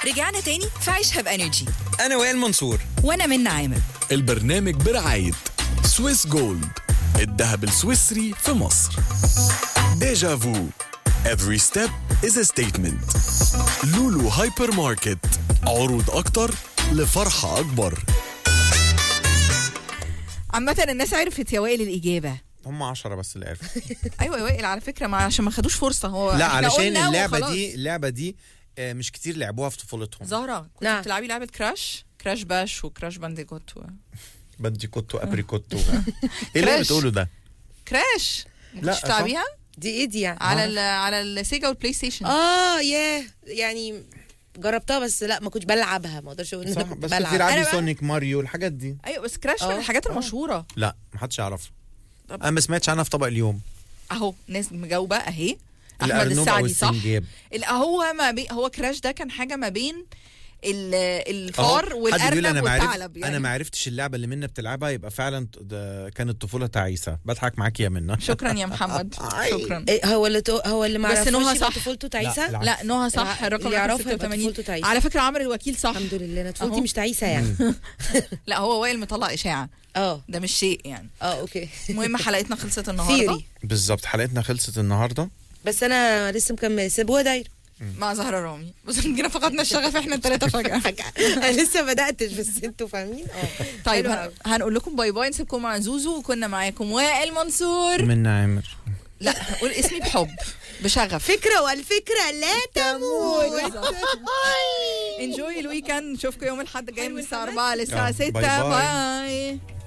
رجعنا تاني في عيشها بانرجي انا وائل منصور وانا من عامر البرنامج برعاية سويس جولد الذهب السويسري في مصر ديجا فو Every step is a statement لولو هايبر ماركت عروض أكتر لفرحة أكبر عامة الناس عرفت يا وائل الإجابة هم عشرة بس اللي عرفوا أيوة يا وائل على فكرة ما عشان ما خدوش فرصة هو لا إحنا علشان قلنا اللعبة وخلاص. دي اللعبة دي آه، مش كتير لعبوها في طفولتهم زهرة كنت نعم. بتلعبي لعبة كراش كراش باش وكراش بانديكوت و... بدي كوتو ابريكوتو ايه اللي كراش. بتقوله ده كراش ما لا، كنتش صح. بتلعبيها دي ايه دي يعني على ال على السيجا والبلاي ستيشن اه ياه يعني جربتها بس لا ما كنتش بلعبها ما اقدرش اقول ان صح انا كنت بس بلعب بتلعبي أنا بقى- سونيك ماريو الحاجات دي ايوه بس كراش من آه. الحاجات المشهورة لا محدش يعرفها طب- انا ما سمعتش عنها في طبق اليوم اهو ناس مجاوبة اهي احمد الأرنب أو السعدي صح السنجاب. ال- هو ما بي هو كراش ده كان حاجة ما بين ال- الفار أهو، حد بيقول والارنب انا ما عرفت والثعلب يعني انا ما عرفتش اللعبه اللي منا بتلعبها يبقى فعلا ده كانت طفوله تعيسه بضحك معاكي يا منى شكرا يا محمد أي. شكرا إيه هو اللي تو هو اللي ما بس عرفوش نهى يبقى صح. طفولته لا، تعيسه لا. لا نهى صح الع- الرقم اللي رقم يعرفها يبقى 86 طفولته تعيسة. على فكرة عمرو الوكيل صح الحمد لله انا طفولتي أهو. مش تعيسه يعني لا هو وائل مطلع اشاعة اه ده مش شيء يعني اه اوكي المهم حلقتنا خلصت النهارده ثيري بالظبط حلقتنا خلصت النهارده بس انا لسه مكمله سيبوها دايره مع زهرة رامي بس جينا فقدنا الشغف احنا الثلاثة فجأة فجاه انا لسه ما بداتش بس انتوا فاهمين اه طيب حلو هن... أوي. هنقول لكم باي باي نسيبكم مع زوزو وكنا معاكم وائل منصور من عامر لا قول اسمي بحب بشغف فكره والفكره لا تموت انجوي الويكند نشوفكم يوم الاحد الجاي من حلو الساعة الحماس. 4 للساعة آه، 6 باي باي. باي